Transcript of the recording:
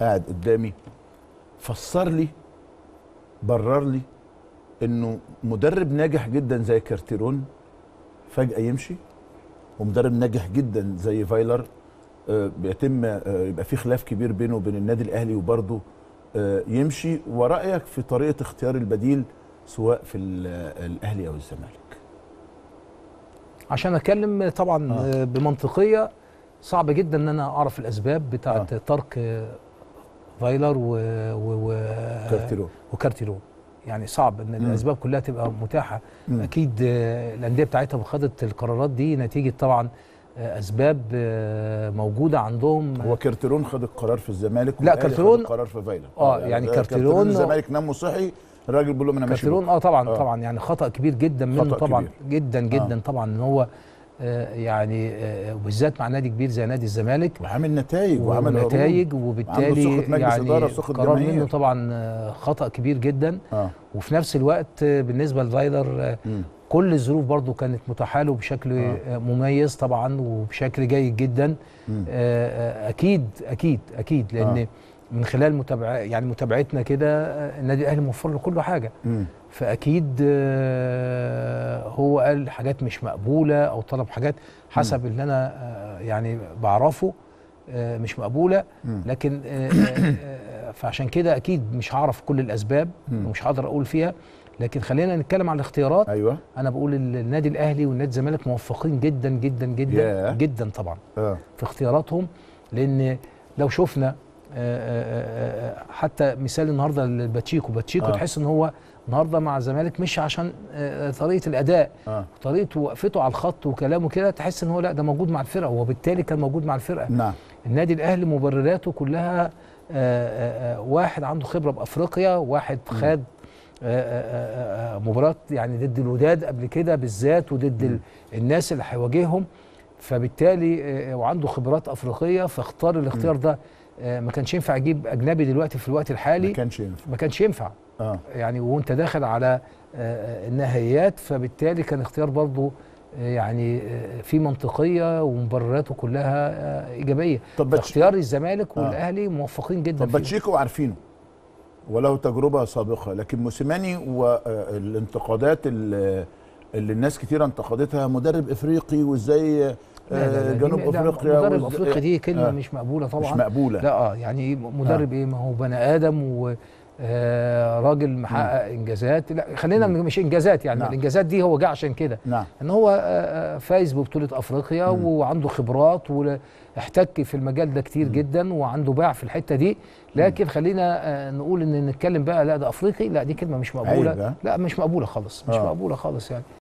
قاعد قدامي فسر لي برر لي انه مدرب ناجح جدا زي كارتيرون فجاه يمشي ومدرب ناجح جدا زي فايلر آه، بيتم آه، يبقى في خلاف كبير بينه وبين النادي الاهلي وبرضه آه، يمشي ورايك في طريقه اختيار البديل سواء في ال- الاهلي او الزمالك عشان اتكلم طبعا آه. آه. بمنطقيه صعب جدا ان انا اعرف الاسباب بتاعه آه. آه. ترك آه، فايلر و, و, و كارتيرون وكارتيرون يعني صعب ان مم. الاسباب كلها تبقى متاحه مم. اكيد آه، الانديه بتاعتها خدت القرارات دي نتيجه طبعا آه، اسباب آه، موجوده عندهم هو كارتيرون خد القرار في الزمالك لا، والأهلي خد كارتيرون- القرار في فايلر آه، يعني كارتيرون- الزمالك نام وصحي الراجل بيقول له انا ماشي كارتيرون بكرة. اه طبعا آه. آه. طبعا يعني خطا كبير جدا منه خطأ طبعا كبير. جدا جدا آه. طبعا ان هو آه يعني آه وبالذات مع نادي كبير زي نادي الزمالك وعامل نتائج وعامل عروض. ونتائج وعنده وبالتالي ثقة مجلس يعني إدارة وثقة قرار جماهير. منه طبعا آه، خطا كبير جدا اه وفي نفس الوقت آه، بالنسبه لفايلر آه، مم. كل الظروف برضو كانت متاحه له بشكل آه. آه. مميز طبعا وبشكل جيد جدا مم. آه، آه، اكيد اكيد اكيد لان آه. آه. من خلال متابعه يعني متابعتنا كده آه، النادي الاهلي موفر له كل حاجه مم. فاكيد آه، هو قال حاجات مش مقبوله او طلب حاجات حسب اللي انا آه، يعني بعرفه آه، مش مقبوله مم. لكن آه، آه، آه، فعشان كده اكيد مش هعرف كل الاسباب مم. ومش هقدر اقول فيها لكن خلينا نتكلم عن الاختيارات ايوه انا بقول ال- النادي الاهلي والنادي الزمالك موفقين جدا جدا جدا ياه. جدا طبعا اه في اختياراتهم لان لو شفنا آه، آه، آه، حتى مثال النهارده لباتشيكو باتشيكو آه. تحس ان هو النهارده مع الزمالك مش عشان آه، طريقه الاداء اه طريقه وقفته على الخط وكلامه كده تحس ان هو لا ده موجود مع الفرقه وبالتالي كان موجود مع الفرقه نعم النادي الاهلي مبرراته كلها آه، آه، آه، واحد عنده خبره بافريقيا واحد خد آه، آه، آه، مباراه يعني ضد الوداد قبل كده بالذات وضد ال- الناس اللي هيواجههم فبالتالي آه، وعنده خبرات افريقيه فاختار الاختيار ده آه، ما كانش ينفع اجيب اجنبي دلوقتي في الوقت ما الحالي كانش ينفع ما كانش ينفع اه يعني وانت داخل على آه، آه، النهائيات فبالتالي كان اختيار برضه آه، يعني آه، في منطقيه ومبرراته كلها آه، ايجابيه طب باتش- اختيار الزمالك آه. والاهلي موفقين جدا طب فيه. باتشيكو عارفينه وله تجربه سابقه لكن موسيماني والانتقادات اللي اللي الناس كتير انتقدتها مدرب افريقي وازاي لا، لا، لا، آه، دي- جنوب لا، افريقيا مدرب وإزاي- افريقيا دي كلمه آه. مش مقبوله طبعا مش مقبوله لا اه يعني مدرب ايه ما هو بني ادم و آه راجل محقق انجازات لا خلينا من- مش انجازات يعني نعم. الانجازات دي هو جه عشان كده نعم ان هو آه، آه، فايز ببطوله افريقيا مم. وعنده خبرات واحتك في المجال ده كتير جدا وعنده باع في الحته دي لكن خلينا آه، نقول ان نتكلم بقى لا ده افريقي لا دي كلمه مش عيب، مقبوله ها؟ لا مش مقبوله خالص مش آه. مقبوله خالص يعني